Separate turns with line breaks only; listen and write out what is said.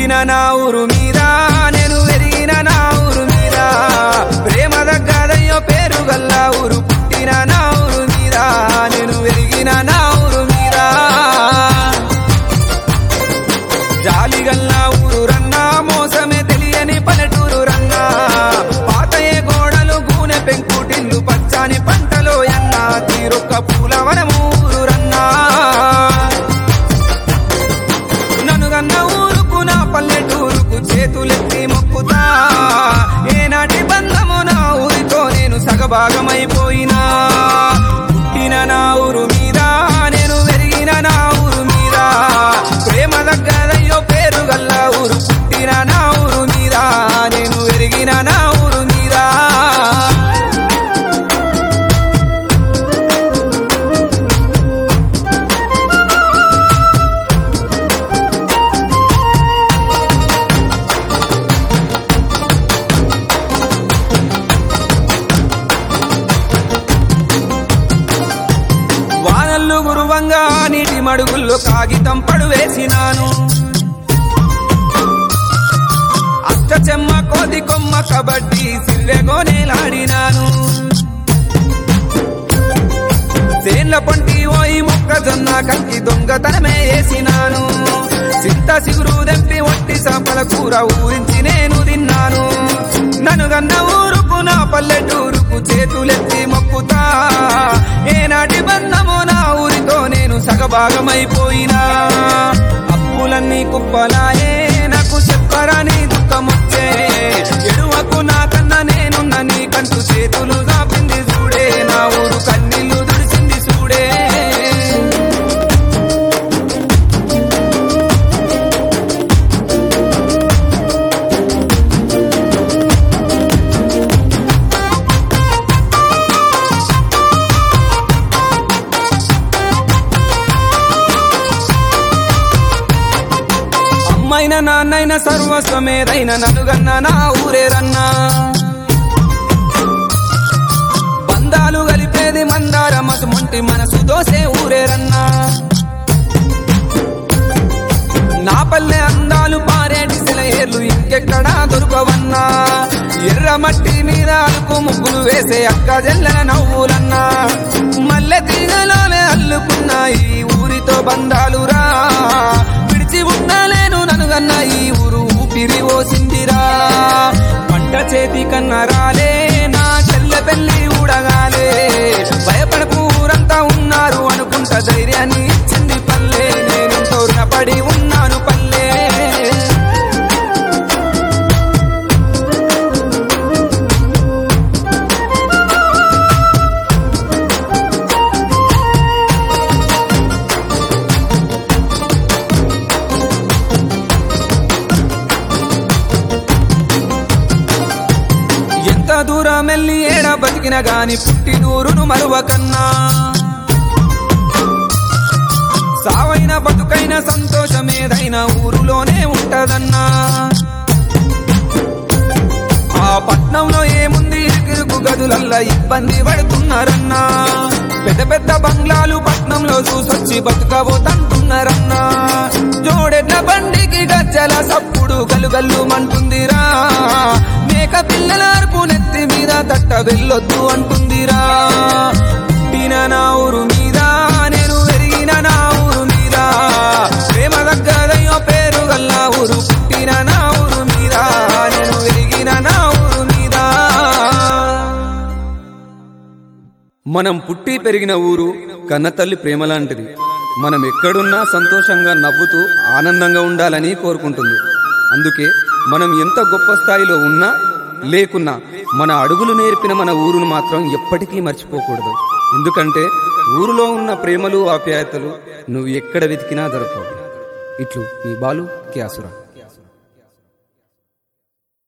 పుట్టిన నా ఊరు మీద నేను ఎరిగిన నా ఊరు మీద ప్రేమ దగ్గరయ్యో పేరు గల్ల ఊరు పుట్టిన నా ఊరు మీద నేను ఎరిగిన నా ఊరు మీద జాలిగల్లా ఊరు రన్నా మోసమే తెలియని పల్లెటూరు రన్నా పాతయే గోడలు గూనె పెంకుటిల్లు పచ్చని పంటలో ఎన్నా తీరొక్క పూలవనము ఊరు రన్నా ననుగన్న ఊరుకు నా పల్లెటూరుకు చేతులెత్తి మొక్కుతా ఏనాటి బంధము నా ఊరితో నేను సగభాగమైపోయినా పుట్టిన నా ఊరు మీద నేను పెరిగిన నా ఊరు మీద ప్రేమ దగ్గరయ్యో పేరు గల్ల ఊరు పుట్టిన నా ఊరు మీద నేను పెరిగిన నా ఊరు మీద వానల్లు గురువంగా నీటి మడుగుల్లో కాగితం పడువేసినాను అష్ట చెమ్మ కోది కొమ్మ కబడ్డీ సిల్లెగోనేలాడినాను తేన్ల పంటి ఓయి మొక్కజొన్న కంకి దొంగతనమే వేసినాను చింత సిగురు దెంపి వట్టి చేపల కూర ఊరించి నేను తిన్నాను నన్ను గన్న ఊరుకు నా పల్లెటూరుకు చేతులెత్తి మొక్కుతా ఏనాటి బంధము నా ఊరితో నేను సగభాగమైపోయినా అప్పులన్నీ కుప్పలాయే నాకు చెప్పరాని దుఃఖమొచ్చే ఎడువకు నా కన్నా నేనున్న నీ కంటూ చేతులు దాపింది చూడే నా ఊరు కన్నీళ్లు దుడిసింది చూడే అమ్మైన నాన్నైన సర్వస్వమేదైన నలుగన్న నా ఊరేరన్నా బంధాలు కలిపేది మందార మసుమంటి మనసు దోసే ఊరేరన్నా నా పల్లె అందాలు పారేటి సెలయేర్లు ఇంకెక్కడా దొరకవన్నా ఎర్ర మట్టి మీద అలుకు ముగ్గులు వేసే అక్క జల్లెల నవ్వులన్నా మల్లె తీగలోనే అల్లుకున్నాయి ఊరితో బంధాలురా విడిచి ఉండలేను ననుగన్న ఈ ఊరు ఊపిరి ఓసిందిరా పంట చేతి కన్నా రాలే నా చెల్లె పెళ్లి ఊడగాలే భయపడకు ఊరంతా ఉన్నారు అనుకుంట ధైర్యాన్ని ఇచ్చింది పల్లె నేనెంతో రుణపడి ఉన్నాను పల్లె ఎంత దూరం వెళ్ళి ఏడ బతికిన గాని పుట్టినూరును మరువకన్నా సావైన బతుకైన సంతోషమేదైన ఊరులోనే ఉంటదన్నా ఆ పట్నంలో ఏముంది ఇరుకిరుకు గదులల్లా ఇబ్బంది పడుతున్నారన్నా పెద్ద పెద్ద బంగ్లాలు పట్నంలో చూసొచ్చి బతుకబోతంటున్నారన్నా జోడెడ్ల బండికి గజ్జల సప్పుడు గలుగల్లు మంటుందిరా మేక పిల్లల అరుపు నెత్తి మీద తట్ట వెళ్ళొద్దు అంటుందిరా పుట్టిన నా ఊరు మీద నేను పెరిగిన నా ఊరు మీద ప్రేమ దగ్గరయ్యో పేరు గల్ల ఊరు పుట్టిన నా ఊరు మీద నేను పెరిగిన నా ఊరు మీద మనం పుట్టి పెరిగిన ఊరు కన్నతల్లి ప్రేమ లాంటిది మనం ఎక్కడున్నా సంతోషంగా నవ్వుతూ ఆనందంగా ఉండాలని కోరుకుంటుంది అందుకే మనం ఎంత గొప్ప స్థాయిలో ఉన్నా లేకున్నా మన అడుగులు నేర్పిన మన ఊరును మాత్రం ఎప్పటికీ మర్చిపోకూడదు ఎందుకంటే ఊరిలో ఉన్న ప్రేమలు ఆప్యాయతలు నువ్వు ఎక్కడ వెతికినా దొరకవు ఇట్లు నీ బాలు క్యాసురా